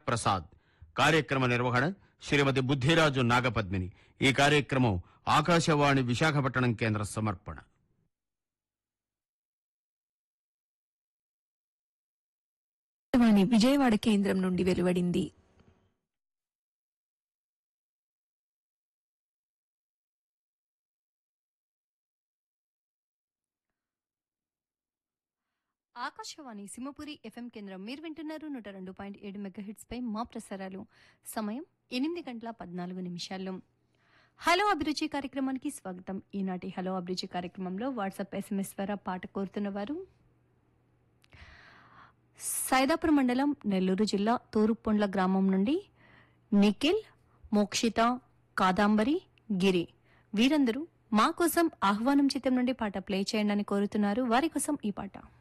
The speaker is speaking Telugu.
ప్రసాద్ కార్యక్రమ నిర్వహణ శ్రీమతి బుద్ధిరాజు నాగపద్మిని ఈ కార్యక్రమం ఆకాశవాణి విశాఖపట్నం కేంద్ర సమర్పణ వాణి విజయవాడ కేంద్రం నుండి వెలువడింది ఆకాశవాణి సింహపురి ఎఫ్ఎం కేంద్రం మీరు వింటున్నారు నూట రెండు పాయింట్ ఏడు మెగాహిట్స్ పై మా ప్రసారాలు సమయం ఎనిమిది గంటల పద్నాలుగు నిమిషాలు హలో అభిరుచి కార్యక్రమానికి స్వాగతం ఈనాటి హలో అభిరుచి కార్యక్రమంలో వాట్సాప్ ఎస్ఎంఎస్ ద్వారా పాట కోరుతున్న వారు సైదాపురం మండలం నెల్లూరు జిల్లా తూరుపొండ్ల గ్రామం నుండి నిఖిల్ మోక్షిత కాదాంబరి గిరి వీరందరూ మా కోసం ఆహ్వానం చిత్రం నుండి పాట ప్లే చేయండి అని కోరుతున్నారు వారి కోసం ఈ పాట